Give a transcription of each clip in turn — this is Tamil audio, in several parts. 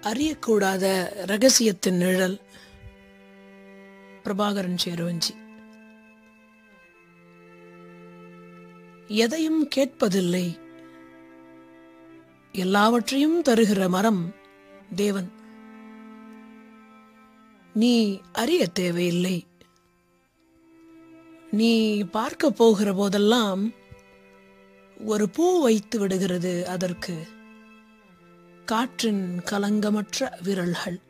அறியக்கூடாத ரகசியத்தின் நிழல் பிரபாகரன் சேருவஞ்சி எதையும் கேட்பதில்லை எல்லாவற்றையும் தருகிற மரம் தேவன் நீ அறிய தேவையில்லை நீ பார்க்க போகிற போதெல்லாம் ஒரு பூ வைத்து விடுகிறது அதற்கு காற்றின் கலங்கமற்ற விரல்கள்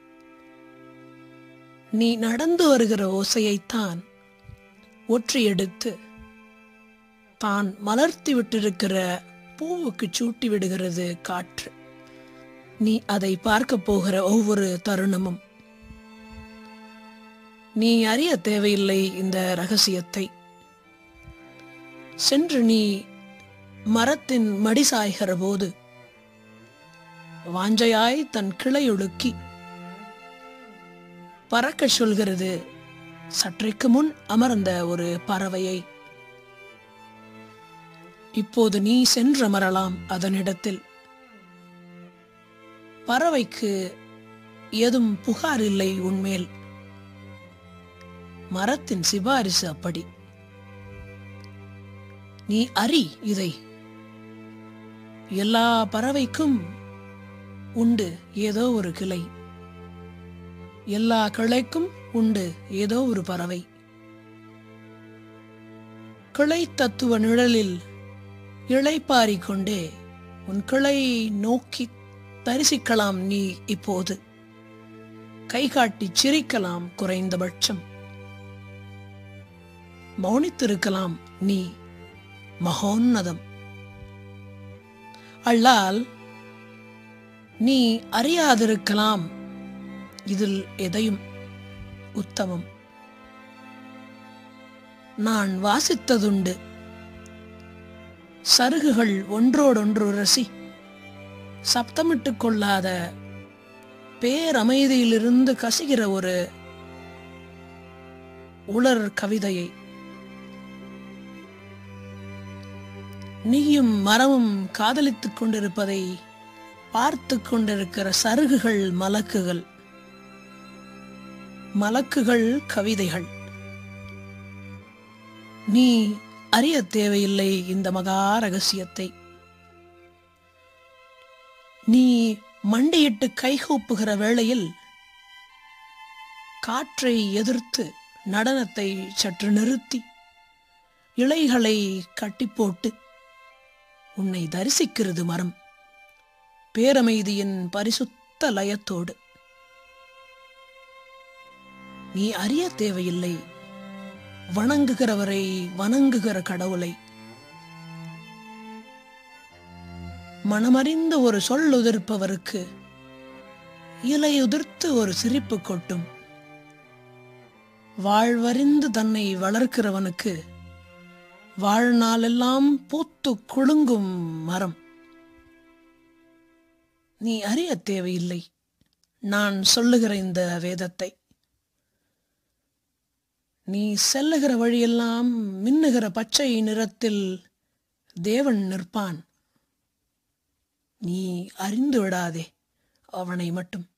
நீ நடந்து வருகிற ஓசையைத்தான் ஒற்றி எடுத்து தான் மலர்த்தி விட்டிருக்கிற பூவுக்கு சூட்டி விடுகிறது காற்று நீ அதை பார்க்க போகிற ஒவ்வொரு தருணமும் நீ அறிய தேவையில்லை இந்த ரகசியத்தை சென்று நீ மரத்தின் மடி சாய்கிற போது வாஞ்சையாய் தன் கிளையொடுக்கி பறக்கச் சொல்கிறது சற்றைக்கு முன் அமர்ந்த ஒரு பறவையை இப்போது நீ சென்றமரலாம் அதனிடத்தில் பறவைக்கு ஏதும் புகார் இல்லை உன்மேல் மரத்தின் சிபாரிசு அப்படி நீ அறி இதை எல்லா பறவைக்கும் உண்டு ஏதோ ஒரு கிளை எல்லா கிளைக்கும் உண்டு ஏதோ ஒரு பறவை கிளை தத்துவ நிழலில் இளைப்பாரிக் கொண்டே உன் கிளை நோக்கி தரிசிக்கலாம் நீ இப்போது கை காட்டி சிரிக்கலாம் குறைந்தபட்சம் மௌனித்திருக்கலாம் நீ மகோன்னதம் அல்லால் நீ அறியாதிருக்கலாம் இதில் எதையும் உத்தமம் நான் வாசித்ததுண்டு சருகுகள் ஒன்றோடொன்று ரசி சப்தமிட்டுக் கொள்ளாத பேரமைதியிலிருந்து கசிகிற ஒரு உலர் கவிதையை நீயும் மரமும் காதலித்துக் கொண்டிருப்பதை பார்த்து கொண்டிருக்கிற சருகுகள் மலக்குகள் மலக்குகள் கவிதைகள் நீ அறிய தேவையில்லை இந்த மகா ரகசியத்தை நீ மண்டியிட்டு கைகூப்புகிற வேளையில் காற்றை எதிர்த்து நடனத்தை சற்று நிறுத்தி இலைகளை கட்டிப்போட்டு உன்னை தரிசிக்கிறது மரம் பேரமைதியின் பரிசுத்த லயத்தோடு நீ அறிய தேவையில்லை வணங்குகிறவரை வணங்குகிற கடவுளை மனமறிந்த ஒரு சொல் உதிர்ப்பவருக்கு இலை உதிர்த்து ஒரு சிரிப்பு கொட்டும் வாழ்வறிந்து தன்னை வளர்க்கிறவனுக்கு வாழ்நாளெல்லாம் பூத்து குலுங்கும் மரம் நீ அறிய தேவையில்லை நான் சொல்லுகிற இந்த வேதத்தை நீ செல்லுகிற வழியெல்லாம் மின்னுகிற பச்சை நிறத்தில் தேவன் நிற்பான் நீ அறிந்து விடாதே அவனை மட்டும்